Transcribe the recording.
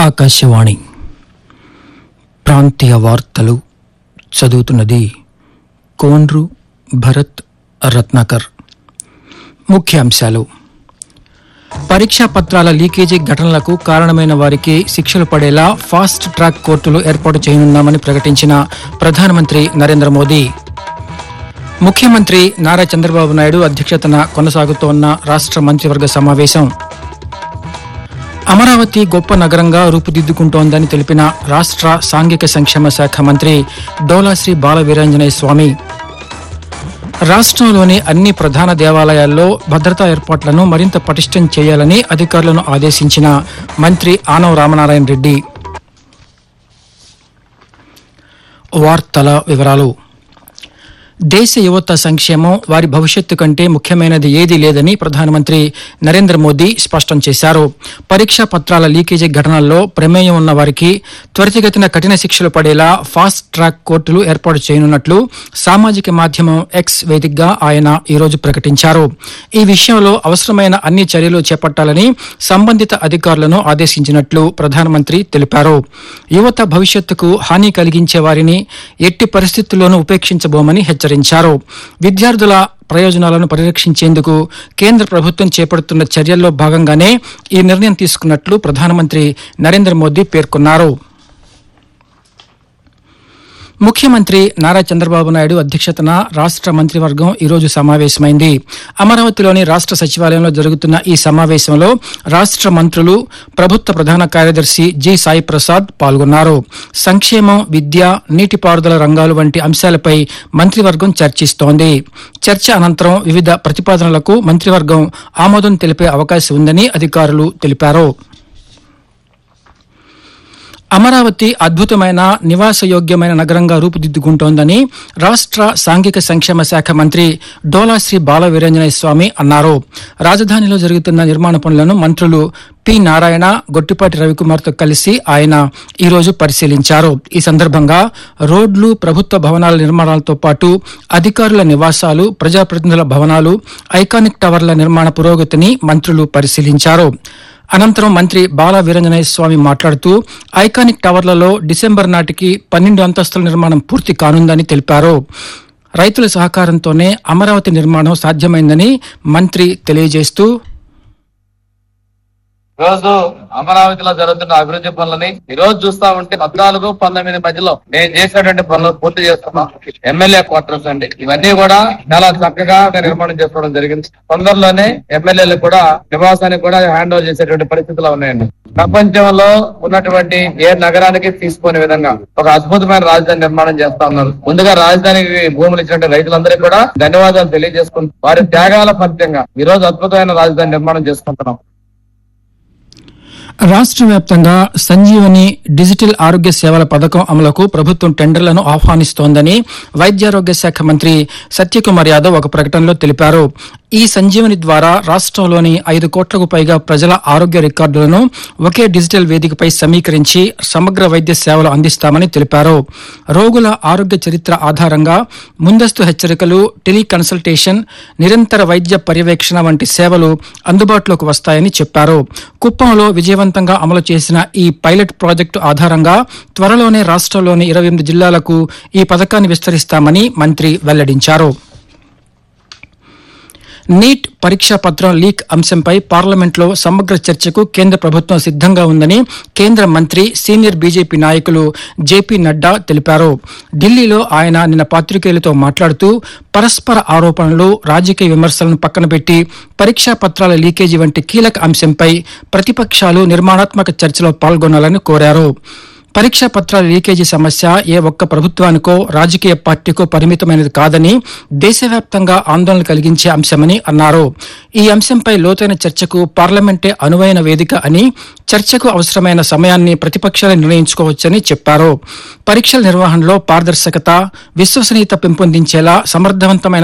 ఆకాశవాణి ప్రాంతీయ వార్తలు చదువుతున్నది కోండ్రు భరత్ రత్నాకర్ ముఖ్యాంశాలు పరీక్షా పత్రాల లీకేజీ ఘటనలకు కారణమైన వారికి శిక్షలు పడేలా ఫాస్ట్ ట్రాక్ కోర్టులు ఏర్పాటు చేయనున్నామని ప్రకటించిన ప్రధానమంత్రి నరేంద్ర మోదీ ముఖ్యమంత్రి నారా చంద్రబాబు నాయుడు అధ్యక్షతన కొనసాగుతోన్న రాష్ట్ర మంత్రివర్గ సమావేశం అమరావతి గొప్ప నగరంగా రూపుదిద్దుకుంటోందని తెలిపిన రాష్ట్ర సాంఘిక సంక్షేమ శాఖ మంత్రి డోలాశ్రీ బాల వీరాంజనేయ స్వామి రాష్ట్రంలోని అన్ని ప్రధాన దేవాలయాల్లో భద్రతా ఏర్పాట్లను మరింత పటిష్టం చేయాలని అధికారులను ఆదేశించిన మంత్రి ఆనవ రామనారాయణ రెడ్డి వార్తల వివరాలు దేశ యువత సంక్షేమం వారి భవిష్యత్తు కంటే ముఖ్యమైనది ఏదీ లేదని ప్రధానమంత్రి నరేంద్ర మోదీ స్పష్టం చేశారు పరీక్షా పత్రాల లీకేజీ ఘటనల్లో ప్రమేయం ఉన్న వారికి త్వరితగతిన కఠిన శిక్షలు పడేలా ఫాస్ట్ ట్రాక్ కోర్టులు ఏర్పాటు చేయనున్నట్లు సామాజిక మాధ్యమం ఎక్స్ వేదికగా ఆయన ఈరోజు ప్రకటించారు ఈ విషయంలో అవసరమైన అన్ని చర్యలు చేపట్టాలని సంబంధిత అధికారులను ఆదేశించినట్లు ప్రధానమంత్రి తెలిపారు యువత భవిష్యత్తుకు హాని కలిగించే వారిని ఎట్టి పరిస్థితుల్లోనూ ఉపేక్షించబోమని హెచ్చరించారు విద్యార్థుల ప్రయోజనాలను పరిరక్షించేందుకు కేంద్ర ప్రభుత్వం చేపడుతున్న చర్యల్లో భాగంగానే ఈ నిర్ణయం తీసుకున్నట్లు ప్రధానమంత్రి నరేంద్ర మోదీ పేర్కొన్నారు ముఖ్యమంత్రి నారా చంద్రబాబు నాయుడు అధ్యక్షతన రాష్ట్ర మంత్రివర్గం ఈరోజు సమావేశమైంది అమరావతిలోని రాష్ట్ర సచివాలయంలో జరుగుతున్న ఈ సమావేశంలో రాష్ట్ర మంత్రులు ప్రభుత్వ ప్రధాన కార్యదర్శి జి సాయి ప్రసాద్ పాల్గొన్నారు సంక్షేమం విద్య నీటిపారుదల రంగాలు వంటి అంశాలపై మంత్రివర్గం చర్చిస్తోంది చర్చ అనంతరం వివిధ ప్రతిపాదనలకు మంత్రివర్గం ఆమోదం తెలిపే అవకాశం ఉందని అధికారులు తెలిపారు అమరావతి అద్భుతమైన నివాసయోగ్యమైన నగరంగా రూపుదిద్దుకుంటోందని రాష్ట్ర సాంఘిక సంక్షేమ శాఖ మంత్రి డోలాశ్రీ బాల వీరేంజనేయ స్వామి అన్నారు రాజధానిలో జరుగుతున్న నిర్మాణ పనులను మంత్రులు పి నారాయణ గొట్టిపాటి రవికుమార్తో కలిసి ఆయన ఈరోజు పరిశీలించారు ఈ సందర్భంగా రోడ్లు ప్రభుత్వ భవనాల నిర్మాణాలతో పాటు అధికారుల నివాసాలు ప్రజాప్రతినిధుల భవనాలు ఐకానిక్ టవర్ల నిర్మాణ పురోగతిని మంత్రులు పరిశీలించారు అనంతరం మంత్రి బాల వీరంజనేయ స్వామి మాట్లాడుతూ ఐకానిక్ టవర్లలో డిసెంబర్ నాటికి పన్నెండు అంతస్తుల నిర్మాణం పూర్తి కానుందని తెలిపారు రైతుల సహకారంతోనే అమరావతి నిర్మాణం సాధ్యమైందని మంత్రి తెలియజేస్తూ రోజు అమరావతిలో జరుగుతున్న అభివృద్ధి పనులని ఈ రోజు చూస్తా ఉంటే పద్నాలుగు పంతొమ్మిది మధ్యలో నేను చేసినటువంటి పనులు పూర్తి చేస్తున్నాం ఎమ్మెల్యే క్వార్టర్స్ అండి ఇవన్నీ కూడా చాలా చక్కగా నిర్మాణం చేసుకోవడం జరిగింది తొందరలోనే ఎమ్మెల్యేలు కూడా నివాసానికి కూడా హ్యాండ్ ఓవర్ చేసేటువంటి పరిస్థితులు ఉన్నాయండి ప్రపంచంలో ఉన్నటువంటి ఏ నగరానికి తీసుకునే విధంగా ఒక అద్భుతమైన రాజధాని నిర్మాణం చేస్తా ఉన్నారు ముందుగా రాజధానికి భూములు ఇచ్చినటువంటి రైతులందరికీ కూడా ధన్యవాదాలు తెలియజేసుకుంటూ వారి త్యాగాల ఫలితంగా ఈ రోజు అద్భుతమైన రాజధాని నిర్మాణం చేసుకుంటున్నాం రాష్ట్ర వ్యాప్తంగా సంజీవని డిజిటల్ ఆరోగ్య సేవల పథకం అమలుకు ప్రభుత్వం టెండర్లను ఆహ్వానిస్తోందని వైద్యారోగ్య శాఖ మంత్రి సత్యకుమార్ యాదవ్ ఒక ప్రకటనలో తెలిపారు ఈ సంజీవని ద్వారా రాష్ట్రంలోని ఐదు కోట్లకు పైగా ప్రజల ఆరోగ్య రికార్డులను ఒకే డిజిటల్ వేదికపై సమీకరించి సమగ్ర వైద్య సేవలు అందిస్తామని తెలిపారు రోగుల ఆరోగ్య చరిత్ర ఆధారంగా ముందస్తు హెచ్చరికలు టెలికన్సల్టేషన్ నిరంతర వైద్య పర్యవేక్షణ వంటి సేవలు అందుబాటులోకి వస్తాయని చెప్పారు కుప్పంలో విజయవంతంగా అమలు చేసిన ఈ పైలట్ ప్రాజెక్టు ఆధారంగా త్వరలోనే రాష్ట్రంలోని ఇరవై ఎనిమిది జిల్లాలకు ఈ పథకాన్ని విస్తరిస్తామని మంత్రి వెల్లడించారు నీట్ పరీక్షా పత్రం లీక్ అంశంపై పార్లమెంట్లో సమగ్ర చర్చకు కేంద్ర ప్రభుత్వం సిద్ధంగా ఉందని కేంద్ర మంత్రి సీనియర్ బీజేపీ నాయకులు జేపీ నడ్డా తెలిపారు ఢిల్లీలో ఆయన నిన్న పాత్రికేయులతో మాట్లాడుతూ పరస్పర ఆరోపణలు రాజకీయ విమర్శలను పక్కన పెట్టి పరీక్షా పత్రాల లీకేజీ వంటి కీలక అంశంపై ప్రతిపక్షాలు నిర్మాణాత్మక చర్చలో పాల్గొనాలని కోరారు పరీక్షా పత్రాల లీకేజీ సమస్య ఏ ఒక్క ప్రభుత్వానికో రాజకీయ పార్టీకో పరిమితమైనది కాదని దేశవ్యాప్తంగా ఆందోళన కలిగించే అంశమని అన్నారు ఈ అంశంపై లోతైన చర్చకు పార్లమెంటే అనువైన వేదిక అని చర్చకు అవసరమైన సమయాన్ని ప్రతిపక్షాలు నిర్ణయించుకోవచ్చని చెప్పారు పరీక్షల నిర్వహణలో పారదర్శకత విశ్వసనీయత పెంపొందించేలా సమర్థవంతమైన